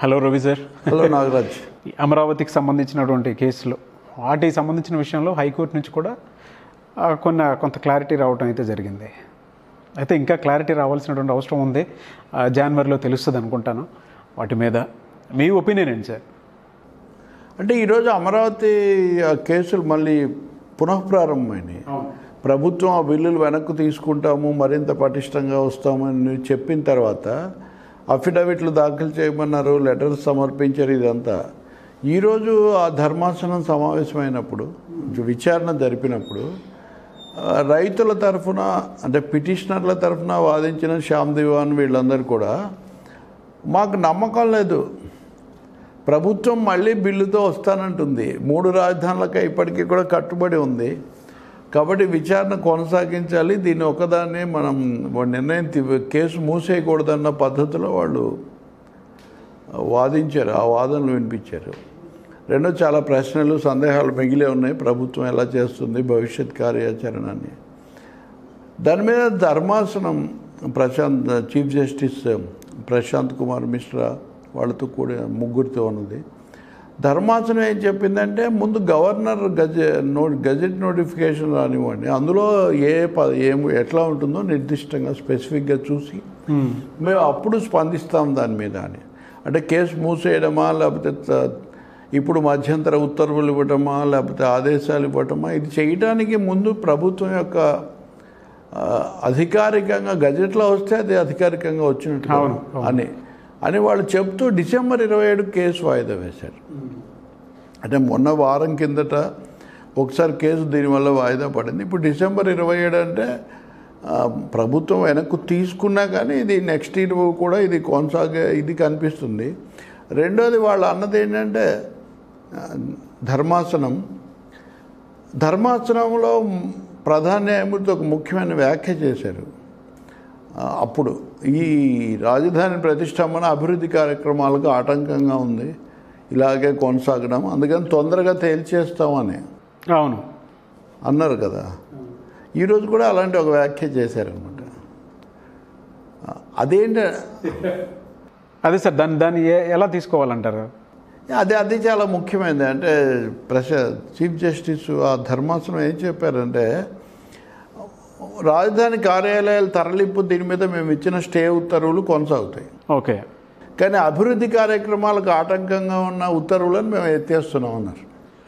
Hello Ravi sir hello Nagaraj ఈ అమరావతికి సంబంధించినటువంటి కేసులు వాటికి సంబంధించిన విషయంలో హైకోర్టు నుంచి కూడా ఆ, కొన్న కొంత క్లారిటీ రావడం అయితే జరిగింది అయితే ఇంకా క్లారిటీ రావాల్సినటువంటి అవసరం ఉంది ఆ, జనవరిలో తెలుస్తుంది అనుకుంటాను వాటి మీద మీ ఒపీనియన్ ఏంటి సార్ అంటే ఈరోజు అమరావతి ఆ కేసులు మళ్ళీ పునఃప్రారంభమైనాయి ప్రభుత్వం ఆ బిల్లులు వెనక్కు తీసుకుంటాము మరింత పటిష్టంగా వస్తామని చెప్పిన తర్వాత అఫిడవిట్లు దాఖలు చేయమన్నారు లెటర్స్ సమర్పించారు ఇదంతా ఈరోజు ఆ ధర్మాసనం సమావేశమైనప్పుడు విచారణ జరిపినప్పుడు ఆ, రైతుల తరఫున అంటే పిటిషనర్ల తరఫున వాదించిన శ్యామ్ దివాన్ వీళ్ళందరూ కూడా మాకు నమ్మకం లేదు ప్రభుత్వం మళ్ళీ బిల్లుతో వస్తానంటుంది మూడు రాజధానులకే ఇప్పటికీ కూడా కట్టుబడి ఉంది కాబట్టి విచారణ కొనసాగించాలి దీన్ని ఒకదాన్ని మనం ఒక నిర్ణయం తీ- కేసు మూసేయకూడదన్న పద్ధతిలో వాళ్ళు వాదించారు ఆ వాదనలు వినిపించారు రెండో చాలా ప్రశ్నలు సందేహాలు మిగిలే ఉన్నాయి ప్రభుత్వం ఎలా చేస్తుంది భవిష్యత్ కార్యాచరణ అని దాని మీద ధర్మాసనం ప్రశాంత్ చీఫ్ జస్టిస్ ప్రశాంత్ కుమార్ మిశ్రా వాళ్ళతో కూడా ముగ్గురితో ఉన్నది ధర్మాసనం ఏం చెప్పిందంటే ముందు గవర్నర్ గజ నో గజెట్ నోటిఫికేషన్ రానివ్వండి అందులో ఏ ప ఏం ఎట్లా ఉంటుందో నిర్దిష్టంగా స్పెసిఫిక్గా చూసి మేము అప్పుడు స్పందిస్తాం దాని మీద అని అంటే కేసు మూసేయడమా లేకపోతే త- ఇప్పుడు మధ్యంతర ఉత్తర్వులు ఇవ్వటమా లేకపోతే ఆదేశాలు ఇవ్వటమా ఇది చేయడానికి ముందు ప్రభుత్వం యొక్క ఆ, అధికారికంగా గజెట్లో వస్తే అది అధికారికంగా వచ్చినట్టు కదా అవును, అవును. అని అని వాళ్ళు చెప్తూ డిసెంబర్ ఇరవై ఏడు కేసు వాయిదా వేశారు అంటే మొన్న వారం కిందట ఒకసారి కేసు దీనివల్ల వాయిదా పడింది ఇప్పుడు డిసెంబర్ ఇరవై ఏడు అంటే ఆ, ప్రభుత్వం వెనక్కు తీసుకున్నా కానీ ఇది నెక్స్ట్ ఇయర్ కూడా ఇది కొనసాగే ఇది కనిపిస్తుంది రెండోది వాళ్ళు అన్నది ఏంటంటే ఆ, ధర్మాసనం ధర్మాసనంలో ప్రధాన న్యాయమూర్తి ఒక ముఖ్యమైన వ్యాఖ్య చేశారు ఆ, అప్పుడు ఈ రాజధాని ప్రతిష్టంభన అభివృద్ధి కార్యక్రమాలకు ఆటంకంగా ఉంది ఇలాగే కొనసాగడం అందుకని తొందరగా తేల్చేస్తామని అవును అన్నారు కదా ఈరోజు కూడా అలాంటి ఒక వ్యాఖ్య చేశారనమాట ఆ, అదేంట అదే సార్ దాన్ని దాన్ని ఏ- ఎలా తీసుకోవాలంటారు అదే అది చాలా ముఖ్యమైనది అంటే ప్రశ చీఫ్ జస్టిస్ ఆ ధర్మాసనం ఏం చెప్పారంటే రాజధాని కార్యాలయాల తరలింపు దీని మీద మేము ఇచ్చిన స్టే ఉత్తర్వులు కొనసాగుతాయి ఓకే కానీ అభివృద్ధి కార్యక్రమాలకు ఆటంకంగా ఉన్న ఉత్తర్వులను మేము ఎత్తేస్తున్నాం అన్నారు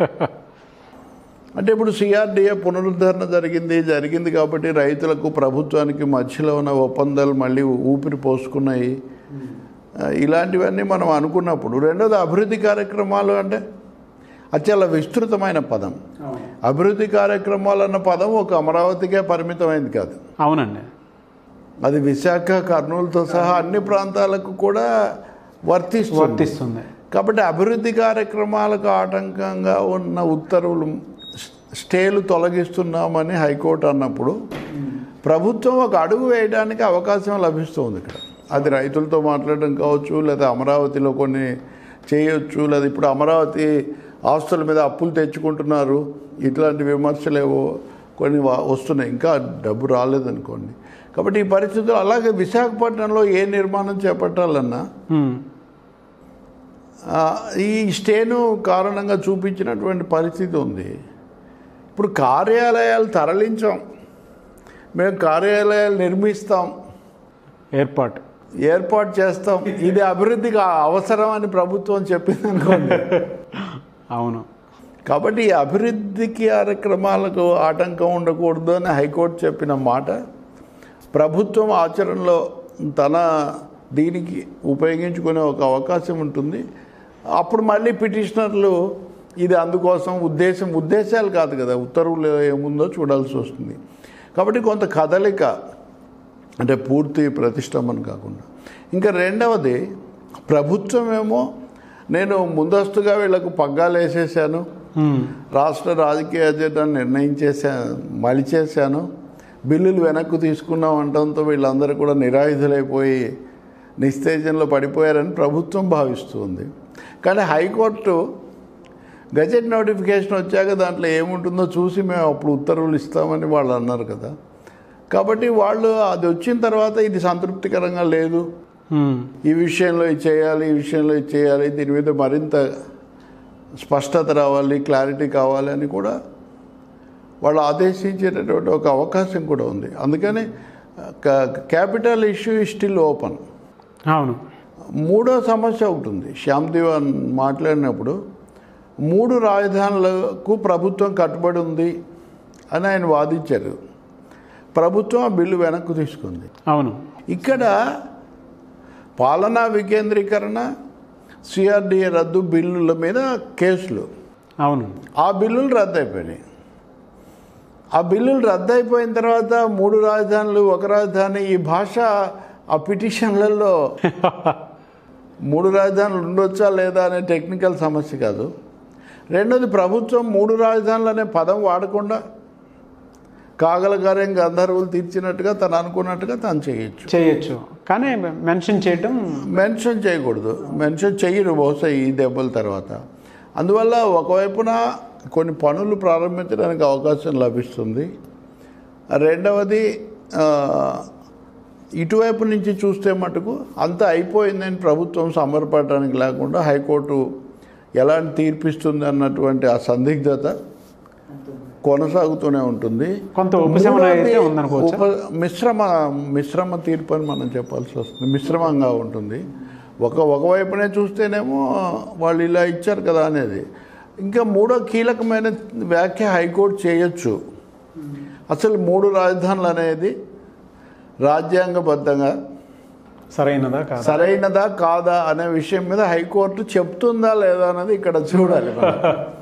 అంటే ఇప్పుడు సిఆర్డిఏ పునరుద్ధరణ జరిగింది జరిగింది కాబట్టి రైతులకు ప్రభుత్వానికి మధ్యలో ఉన్న ఒప్పందాలు మళ్ళీ ఊపిరి పోసుకున్నాయి ఆ, ఇలాంటివన్నీ మనం అనుకున్నప్పుడు రెండోది అభివృద్ధి కార్యక్రమాలు అంటే అది చాలా విస్తృతమైన పదం అభివృద్ధి కార్యక్రమాలు అన్న పదం ఒక అమరావతికే పరిమితమైంది కాదు అవునండి అది విశాఖ కర్నూలుతో సహా అన్ని ప్రాంతాలకు కూడా వర్తిస్తుంది వర్తిస్తుంది కాబట్టి అభివృద్ధి కార్యక్రమాలకు ఆటంకంగా ఉన్న ఉత్తర్వులు స్టేలు తొలగిస్తున్నామని హైకోర్టు అన్నప్పుడు ప్రభుత్వం ఒక అడుగు వేయడానికి అవకాశం లభిస్తుంది ఇక్కడ అది రైతులతో మాట్లాడడం కావచ్చు లేదా అమరావతిలో కొన్ని చేయొచ్చు లేదా ఇప్పుడు అమరావతి ఆస్తుల మీద అప్పులు తెచ్చుకుంటున్నారు ఇట్లాంటి విమర్శలేవో కొన్ని వా- వస్తున్నాయి ఇంకా డబ్బు రాలేదనుకోండి కాబట్టి ఈ పరిస్థితులు అలాగే విశాఖపట్నంలో ఏ నిర్మాణం చేపట్టాలన్నా ఉమ్. ఆ, ఈ స్టేను కారణంగా చూపించినటువంటి పరిస్థితి ఉంది ఇప్పుడు కార్యాలయాలు తరలించాం మేము కార్యాలయాలు నిర్మిస్తాం ఏర్పాటు ఏర్పాటు చేస్తాం ఇది అభివృద్ధికి అవసరం అని ప్రభుత్వం చెప్పింది అనుకోండి అవును కాబట్టి ఈ అభివృద్ధి కార్యక్రమాలకు ఆటంకం ఉండకూడదు అని హైకోర్టు చెప్పిన మాట ప్రభుత్వం ఆచరణలో తన దీనికి ఉపయోగించుకునే ఒక అవకాశం ఉంటుంది అప్పుడు మళ్ళీ పిటిషనర్లు ఇది అందుకోసం ఉద్దేశం ఉద్దేశాలు కాదు కదా ఉత్తర్వులు ఏముందో చూడాల్సి వస్తుంది కాబట్టి కొంత కదలిక అంటే పూర్తి ప్రతిష్టంభన కాకుండా ఇంకా రెండవది ప్రభుత్వం ఏమో నేను ముందస్తుగా వీళ్ళకు పగ్గాలు వేసేసాను ఉమ్. రాష్ట్ర రాజకీయ అజెండాను నిర్ణయించేసా మలిచేశాను బిల్లులు వెనక్కు తీసుకున్నాం అనడంతో వీళ్ళందరూ కూడా నిరాయుధులైపోయి నిస్తేజంలో పడిపోయారని ప్రభుత్వం భావిస్తుంది కానీ హైకోర్టు గజెట్ నోటిఫికేషన్ వచ్చాక దాంట్లో ఏముంటుందో చూసి మేము అప్పుడు ఉత్తర్వులు ఇస్తామని వాళ్ళు అన్నారు కదా కాబట్టి వాళ్ళు అది వచ్చిన తర్వాత ఇది సంతృప్తికరంగా లేదు ఉమ్. ఈ విషయంలో ఇది చేయాలి ఈ విషయంలో ఇది చేయాలి దీని మీద మరింత స్పష్టత రావాలి క్లారిటీ కావాలి అని కూడా వాళ్ళు ఆదేశించేటటువంటి ఒక అవకాశం కూడా ఉంది అందుకని క్యాపిటల్ ఇష్యూ ఈ స్టిల్ ఓపెన్ అవును మూడో సమస్య ఒకటి ఉంది శ్యామ్ దివాన్ మాట్లాడినప్పుడు మూడు రాజధానులకు ప్రభుత్వం కట్టుబడి ఉంది అని ఆయన వాదించారు ప్రభుత్వం ఆ బిల్లు వెనక్కు తీసుకుంది అవును ఇక్కడ పాలనా వికేంద్రీకరణ సిఆర్డిఏ రద్దు బిల్లుల మీద కేసులు అవును ఆ బిల్లులు రద్దయిపోయినాయి ఆ బిల్లులు రద్దయిపోయిన తర్వాత మూడు రాజధానులు ఒక రాజధాని ఈ భాష ఆ పిటిషన్లలో మూడు రాజధానులు ఉండొచ్చా లేదా అనే టెక్నికల్ సమస్య కాదు రెండోది ప్రభుత్వం మూడు రాజధానులు అనే పదం వాడకుండా కాగల కార్యం గంధర్వులు తీర్చినట్టుగా తను అనుకున్నట్టుగా తను చేయొచ్చు చేయొచ్చు కానీ మెన్షన్ చేయటం మెన్షన్ చేయకూడదు మెన్షన్ చెయ్యరు బహుశా ఈ దెబ్బల తర్వాత అందువల్ల ఒకవైపున కొన్ని పనులు ప్రారంభించడానికి అవకాశం లభిస్తుంది రెండవది ఆ, ఇటువైపు నుంచి చూస్తే మటుకు అంతా అయిపోయిందని ప్రభుత్వం సమర్పడడానికి లేకుండా హైకోర్టు ఎలాంటి తీర్పిస్తుంది అన్నటువంటి ఆ సందిగ్ధత కొనసాగుతూనే ఉంటుంది కొంత ఉపశమనం అయితే మూడోది ఉందనుకోవచ్చా? ఉప- మిశ్రమ మిశ్రమ తీర్పు అని మనం చెప్పాల్సి వస్తుంది మిశ్రమంగా ఉంటుంది ఒక ఒకవైపునే చూస్తేనేమో వాళ్ళు ఇలా ఇచ్చారు కదా అనేది ఇంకా మూడో కీలకమైన వ్యాఖ్య హైకోర్టు చేయొచ్చు అసలు మూడు రాజధానులు అనేది రాజ్యాంగబద్ధంగా సరైనదా కాదా సరైనదా కాదా అనే విషయం మీద హైకోర్టు చెప్తుందా లేదా అన్నది ఇక్కడ చూడాలి మనం.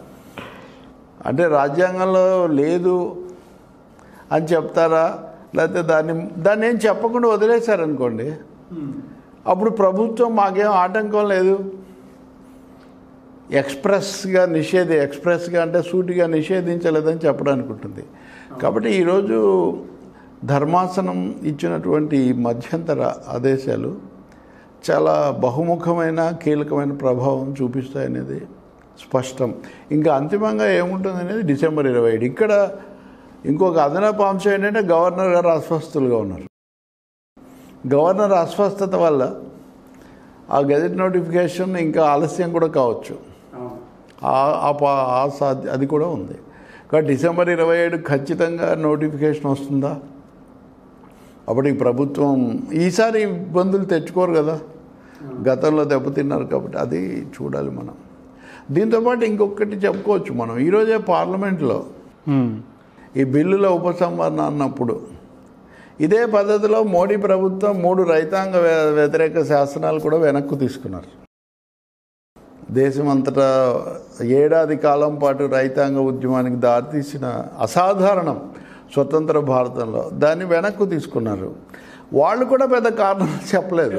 అంటే రాజ్యాంగంలో లేదు అని చెప్తారా లేకపోతే దాన్ని దాన్ని ఏం చెప్పకుండా వదిలేశారనుకోండి అప్పుడు ప్రభుత్వం మాకేం ఆటంకం లేదు ఎక్స్ప్రెస్గా నిషేధి ఎక్స్ప్రెస్గా అంటే సూటిగా నిషేధించలేదని చెప్పడానికి ఉంటుంది కాబట్టి ఈరోజు ధర్మాసనం ఇచ్చినటువంటి ఈ మధ్యంతర ఆదేశాలు చాలా బహుముఖమైన కీలకమైన ప్రభావం చూపిస్తాయనేది స్పష్టం ఇంకా అంతిమంగా ఏముంటుంది అనేది డిసెంబర్ ఇరవై ఏడు ఇక్కడ ఇంకొక అదనపు అంశం ఏంటంటే గవర్నర్ గారు అస్వస్థులుగా ఉన్నారు గవర్నర్ అస్వస్థత వల్ల ఆ గెజెట్ నోటిఫికేషన్ ఇంకా ఆలస్యం కూడా కావచ్చు ఆ- ఆ పా- ఆ సాధ్య అది కూడా ఉంది కాబట్టి డిసెంబర్ ఇరవై ఏడు ఖచ్చితంగా నోటిఫికేషన్ వస్తుందా అప్పుడు ఈ ప్రభుత్వం ఈసారి ఇబ్బందులు తెచ్చుకోరు కదా గతంలో దెబ్బతిన్నారు కాబట్టి అది చూడాలి మనం దీంతోపాటు ఇంకొకటి చెప్పుకోవచ్చు మనం ఈరోజే పార్లమెంట్లో ఉమ్. ఈ బిల్లుల ఉపసంహరణ అన్నప్పుడు ఇదే పద్ధతిలో మోడీ ప్రభుత్వం మూడు రైతాంగ వ్య- వ్యతిరేక శాసనాలు కూడా వెనక్కు తీసుకున్నారు దేశమంతటా ఏడాది కాలం పాటు రైతాంగ ఉద్యమానికి దారితీసిన అసాధారణం స్వతంత్ర భారతంలో దాన్ని వెనక్కు తీసుకున్నారు వాళ్ళు కూడా పెద్ద కారణం చెప్పలేదు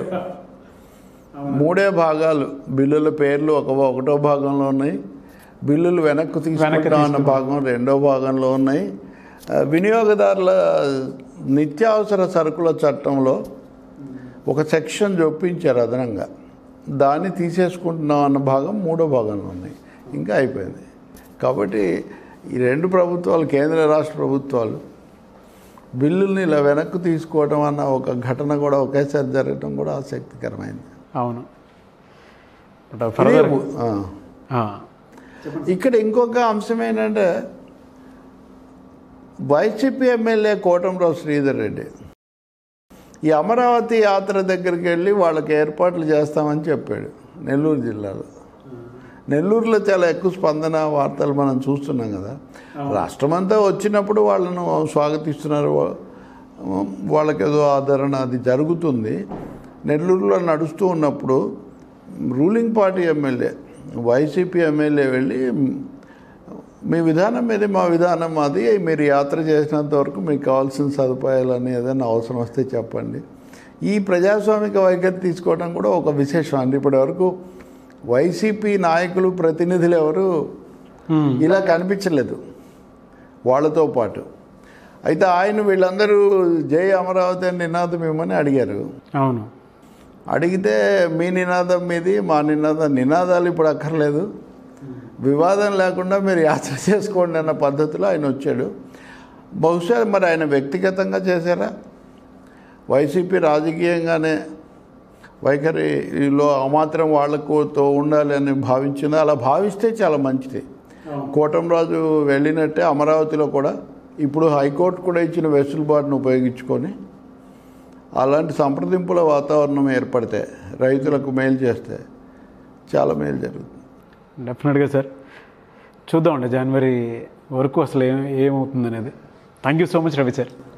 మూడే భాగాలు బిల్లుల పేర్లు ఒక ఒకటో భాగంలో ఉన్నాయి బిల్లులు వెనక్కు తీసుకుంటా అన్న భాగం రెండో భాగంలో ఉన్నాయి ఆ, వినియోగదారుల నిత్యావసర సరుకుల చట్టంలో ఒక సెక్షన్ చొప్పించారు అదనంగా దాన్ని తీసేసుకుంటున్నాం అన్న భాగం మూడో భాగంలో ఉన్నాయి ఇంకా అయిపోయింది కాబట్టి ఈ రెండు ప్రభుత్వాలు కేంద్ర రాష్ట్ర ప్రభుత్వాలు బిల్లుల్ని ఇలా వెనక్కు తీసుకోవడం అన్న ఒక ఘటన కూడా ఒకేసారి జరగడం కూడా ఆసక్తికరమైంది అవును బట్ ఫర్దర్ ఆ. ఆ, ఇక్కడ ఇంకొక అంశం ఏంటంటే వైసీపీ ఎమ్మెల్యే కోటంరావు శ్రీధర్ రెడ్డి ఈ అమరావతి యాత్ర దగ్గరికి వెళ్ళి వాళ్ళకి ఏర్పాట్లు చేస్తామని చెప్పాడు నెల్లూరు జిల్లాలో నెల్లూరులో చాలా ఎక్కువ స్పందన వార్తలు మనం చూస్తున్నాం కదా రాష్ట్రమంతా వచ్చినప్పుడు వాళ్ళను స్వాగతిస్తున్నారు వా- వాళ్ళకేదో ఆదరణ అది జరుగుతుంది నెల్లూరులో నడుస్తూ ఉన్నప్పుడు ruling party MLA YCP MLA వెళ్ళి మీ విధానం మీదే మా విధానం అది మీరు యాత్ర చేసినంత వరకు మీకు కావాల్సిన సదుపాయాలని ఏదైనా అవసరం వస్తే చెప్పండి ఈ ప్రజాస్వామిక వైఖరి తీసుకోవడం కూడా ఒక విశేషం అండి ఇప్పటి వరకు వైసీపీ నాయకులు ప్రతినిధులు ఎవరు ఉమ్. ఇలా కనిపించలేదు వాళ్ళతో పాటు అయితే ఆయన వీళ్ళందరూ జై అమరావతి అని నినాదం ఇవ్వమని అడిగారు అవును అడిగితే మీ నినాదం మీది మా నినాదం నినాదాలు ఇప్పుడు అక్కర్లేదు వివాదం లేకుండా మీరు యాత్ర చేసుకోండి అన్న పద్ధతిలో ఆయన వచ్చాడు బహుశా మరి ఆయన వ్యక్తిగతంగా చేశారా వైసీపీ రాజకీయంగానే వైఖరిలో ఆ మాత్రం వాళ్ళకుతో ఉండాలి అని భావించింది అలా భావిస్తే చాలా మంచిది కోటంరాజు వెళ్ళినట్టే అమరావతిలో కూడా ఇప్పుడు హైకోర్టు కూడా ఇచ్చిన వెసులుబాటును ఉపయోగించుకొని అలాంటి సంప్రదింపుల వాతావరణం ఏర్పడితే రైతులకు మేలు చేస్తే చాలా మేలు జరుగుతుంది డెఫినెట్గా సార్ చూద్దామండి జనవరి వరకు అసలు ఏం ఏమవుతుంది అనేది thank you so much Ravi sir